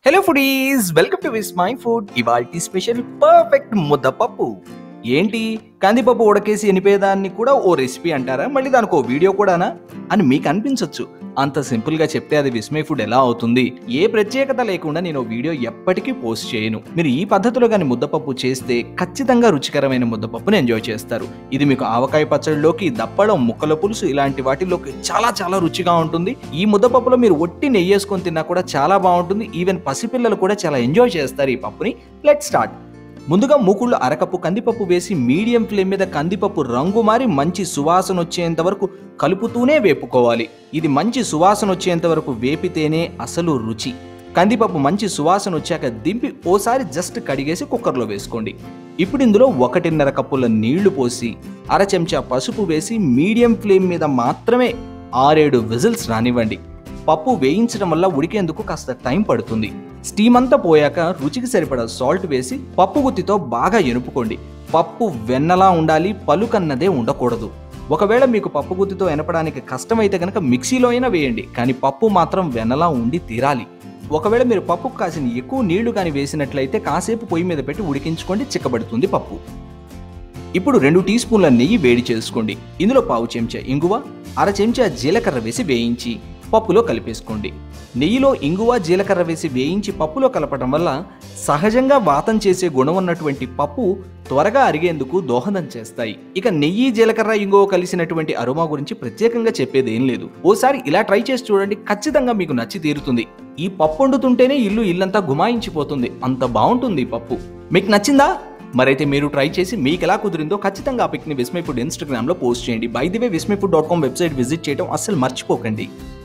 hello foodies welcome to Vismai food ఇవాల్టి special perfect ముద్దపప్పు ఏంటి కందిపప్పు ఉడకేసి ఎనిపేదాన్ని కూడా ఓ రెసిపీ అంటారా మళ్ళీ దానికి ఓ వీడియో కూడానా అని మీకు అనిపించవచ్చు అంత సింపుల్ గా చెప్తే అది విస్మయ్ ఫుడ్ ఎలా అవుతుంది ఏ ప్రత్యేకత లేకుండా నేను ఓ వీడియో ఎప్పటికీ పోస్ట్ చేయను మీరు ఈ పద్ధతిలో కానీ ముద్దపప్పు చేస్తే ఖచ్చితంగా రుచికరమైన ముద్దపప్పుని ఎంజాయ్ చేస్తారు ఇది మీకు ఆవకాయ పచ్చడిలోకి దప్పడం ముక్కల పులుసు ఇలాంటి వాటిలోకి చాలా చాలా రుచిగా ఉంటుంది ఈ ముద్దపప్పులో మీరు ఒట్టి నెయ్యి వేసుకొని తిన్నా కూడా చాలా బాగుంటుంది ఈవెన్ పసిపిల్లలు కూడా చాలా ఎంజాయ్ చేస్తారు ఈ పప్పుని లెట్ స్టార్ట్ ముందుగా మూకుళ్ళు అరకప్పు కందిపప్పు వేసి మీడియం ఫ్లేమ్ మీద కందిపప్పు రంగు మారి మంచి సువాసన వచ్చేంత వరకు కలుపుతూనే వేపుకోవాలి ఇది మంచి సువాసన వచ్చేంత వరకు వేపితేనే అసలు రుచి కందిపప్పు మంచి సువాసన వచ్చాక దింపి ఓసారి జస్ట్ కడిగేసి కుక్కర్లో వేసుకోండి ఇప్పుడు ఇందులో ఒకటిన్నర కప్పుల నీళ్లు పోసి అర చెంచా పసుపు వేసి మీడియం ఫ్లేమ్ మీద మాత్రమే ఆరేడు విజిల్స్ రానివ్వండి పప్పు వేయించడం వల్ల ఉడికేందుకు కాస్త టైం పడుతుంది స్టీమ్ అంతా పోయాక రుచికి సరిపడా సాల్ట్ వేసి పప్పు గుత్తితో బాగా ఎనుపుకోండి పప్పు వెన్నలా ఉండాలి పలుకన్నదే ఉండకూడదు ఒకవేళ మీకు పప్పు గుత్తితో ఎనపడానికి కష్టమైతే కనుక మిక్సీలో అయినా వేయండి కానీ పప్పు మాత్రం వెన్నలా ఉండి తీరాలి ఒకవేళ మీరు పప్పుకు కాసిన ఎక్కువ నీళ్లు కానీ వేసినట్లయితే కాసేపు పొయ్యి మీద పెట్టి ఉడికించుకోండి చిక్కబడుతుంది పప్పు ఇప్పుడు రెండు టీ స్పూన్ల నెయ్యి వేడి చేసుకోండి ఇందులో పావు చెంచా ఇంగువ అర చెంచా జీలకర్ర వేసి వేయించి పప్పులో కలిపేసుకోండి నెయ్యిలో ఇంగువ జీలకర్ర వేసి వేయించి పప్పులో కలపడం వల్ల సహజంగా వాతం చేసే గుణం ఉన్నటువంటి పప్పు త్వరగా అరిగేందుకు దోహదం చేస్తాయి ఇక నెయ్యి జీలకర్ర ఇంగువ కలిసినటువంటి అరోమా గురించి ప్రత్యేకంగా చెప్పేది ఏం లేదు ఓసారి ఇలా ట్రై చేసి చూడండి ఖచ్చితంగా మీకు నచ్చి తీరుతుంది ఈ పప్పు వండుతుంటేనే ఇల్లు ఇల్లంతా గుమాయించిపోతుంది అంత బాగుంటుంది ఈ పప్పు మీకు నచ్చిందా మరైతే మీరు ట్రై చేసి మీకు ఎలా కుదిరిందో ఖచ్చితంగా ఆ పిక్ని విస్మయ్ ఫుడ్ ఇన్స్టాగ్రామ్లో పోస్ట్ చేయండి by the way Vismai food dot com website visit చేయడం అస్సలు మర్చిపోకండి